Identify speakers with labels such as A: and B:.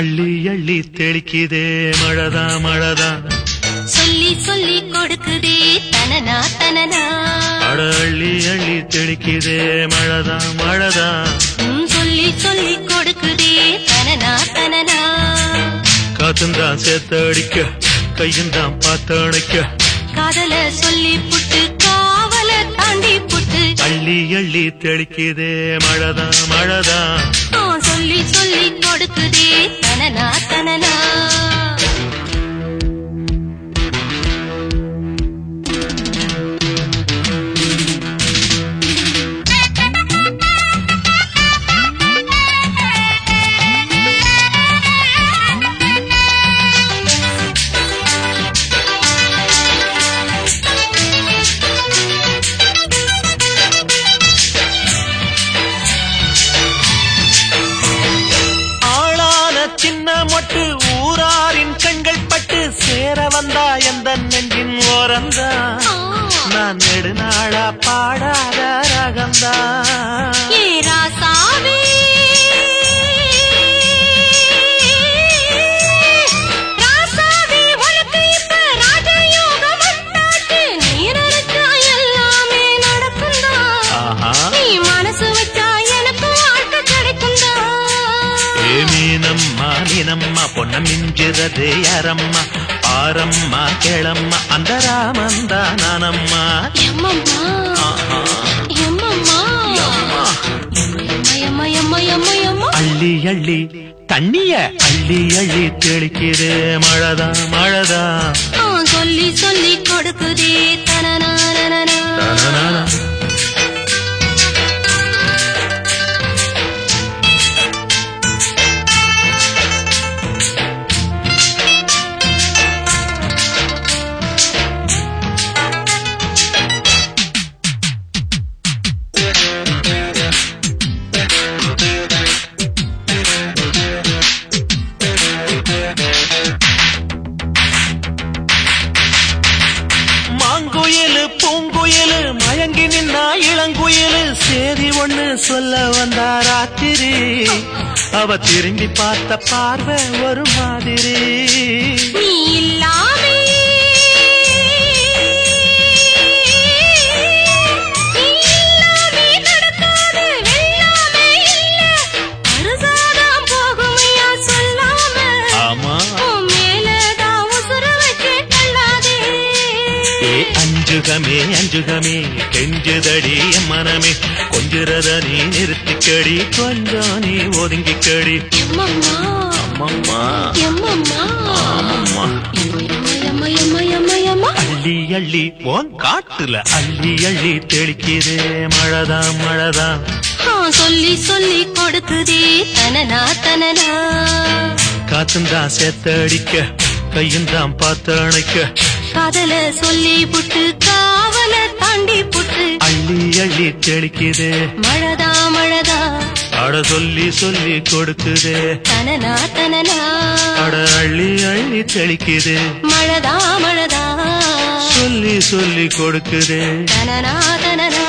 A: அள்ளி அள்ளி தெளிக்குதே மழதா மழதா
B: சொல்லி சொல்லி கொடுக்குதே தனனா தனனா
A: அட அள்ளி அள்ளி தெளிக்குதே மழதா மழதா
B: ம், சொல்லி சொல்லி கொடுக்குதே தனனா தனனா
A: காத்துந்தான் சேர்த்து அடிக்க கையுந்தான் பார்த்து அணைக்க
B: காதல சொல்லி புட்டு காவல தாண்டி புட்டு
A: அள்ளி அள்ளி தெளிக்குதே மழதா மழதா
B: ஆ, சொல்லி சொல்லி கொடுக்குதே தனனா தனனா
A: ஆளான சின்ன மொட்டு ஊராரின் கண்கள் பட்டு சேர வந்தா எந்த நெஞ்சின் ஓரந்தா
B: ஆ,
A: நான் நெடுநாளா பாடாத ரகந்தா
B: ஏ ராசாவே ராசாவே உனக்கு இப்ப ராஜயோகம் வந்தாச்சு நீ நினைச்சா எல்லாமே நடக்கும்தா
A: ஆஹா
B: நீ மனசு வச்சா எனக்கு வாழ்க்கை கிடைக்கும்தா
A: ஏ மீனம்மா மீனம்மா பொன்ன மிஞ்சுறது யாரம்மா பாரம்மா கேளம்மா அந்த ராமந்தா நானம்மா
B: எம்மம்மா
A: ஆஹா
B: எம்மம்மா
A: அம்மா.
B: எம்மா எம்மா எம்மா எம்மா
A: அள்ளி அள்ளி தண்ணிய அள்ளி அள்ளி தெளிக்குது மழதா மழதா
B: ஆ, சொல்லி சொல்லி கொடுக்குதே தனனா
A: தனனன. மாங்குயிலு பூங்குயிலு மயங்கி நின்னா இளங்குயிலு சேதி ஒண்ணு சொல்ல வந்தா ராத்திரி அவ திரும்பி பார்த்த பார்வை ஒரு மாதிரி
B: நீ இல்லாமே நீ இல்லாமே நடக்காது வெல்லாமே இல்ல அறுசாதான் போகுமையா சொல்லாம
A: ஆமா
B: உன் மேலதான் உசுர வச்சு தள்ளாதே
A: ஏ அஞ்சுகமே அஞ்சுகமே கெஞ்சுதடி என் மனமே கொஞ்சுறத நீ நிறுத்திக்கடி கொஞ்சம் நீ ஒதுங்கிக்கடி
B: எம்மம்மா
A: அம்மம்மா
B: எம்மம்மா
A: ஆமம்மா
B: எம்மா எம்மா எம்மா எம்மா
A: அள்ளி அள்ளி உன் காட்டுல அள்ளி அள்ளி தெளிக்குதே மழதா மழதா
B: ஆ, சொல்லி சொல்லி கொடுக்குதே தனனா தனனா
A: காத்துந்தான் சேத்தடிக்க கையுந்தான் பார்த்து அணைக்க
B: காதல சொல்லி புட்டு காவல தாண்டி புட்டு
A: அள்ளி அள்ளி தெளிக்குதே
B: மழதா மழதா
A: அட சொல்லி சொல்லி கொடுக்குதே
B: தனனா தனனா
A: அட அள்ளி அள்ளி தெளிக்குதே
B: மழதா மழதா
A: சொல்லி சொல்லி கொடுக்குதே
B: தனனா தனனா